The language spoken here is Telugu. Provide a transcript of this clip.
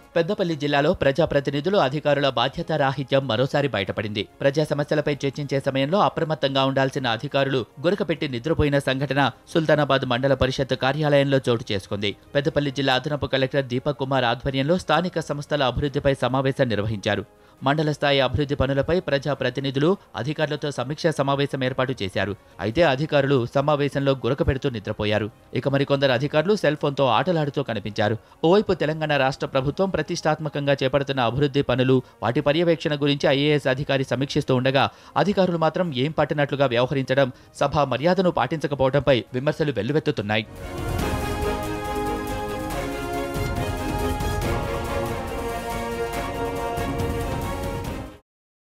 పెద్దపల్లి జిల్లాలో ప్రజాప్రతినిధులు అధికారుల బాధ్యత రాహిత్యం మరోసారి బయటపడింది ప్రజా సమస్యలపై చర్చించే సమయంలో అప్రమత్తంగా ఉండాల్సిన అధికారులు గురకపెట్టి నిద్రపోయిన సంఘటన సుల్తానాబాద్ మండల పరిషత్ కార్యాలయంలో చోటు చేసుకుంది పెద్దపల్లి జిల్లా అదనపు కలెక్టర్ దీపక్ కుమార్ ఆధ్వర్యంలో స్థానిక సంస్థల అభివృద్ధిపై సమావేశం నిర్వహించారు మండల స్థాయి అభివృద్ధి పనులపై ప్రజా ప్రతినిధులు అధికారులతో సమీక్షా సమావేశం ఏర్పాటు చేశారు అయితే అధికారులు సమావేశంలో గురక పెడుతూ నిద్రపోయారు ఇక మరికొందరు అధికారులు సెల్ ఫోన్తో ఆటలాడుతూ కనిపించారు ఓవైపు తెలంగాణ రాష్ట్ర ప్రభుత్వం ప్రతిష్టాత్మకంగా చేపడుతున్న అభివృద్ధి పనులు వాటి పర్యవేక్షణ గురించి ఐఏఎస్ అధికారి సమీక్షిస్తూ ఉండగా అధికారులు మాత్రం ఏం పట్టినట్లుగా వ్యవహరించడం సభ మర్యాదను పాటించకపోవడంపై విమర్శలు వెల్లువెత్తుతున్నాయి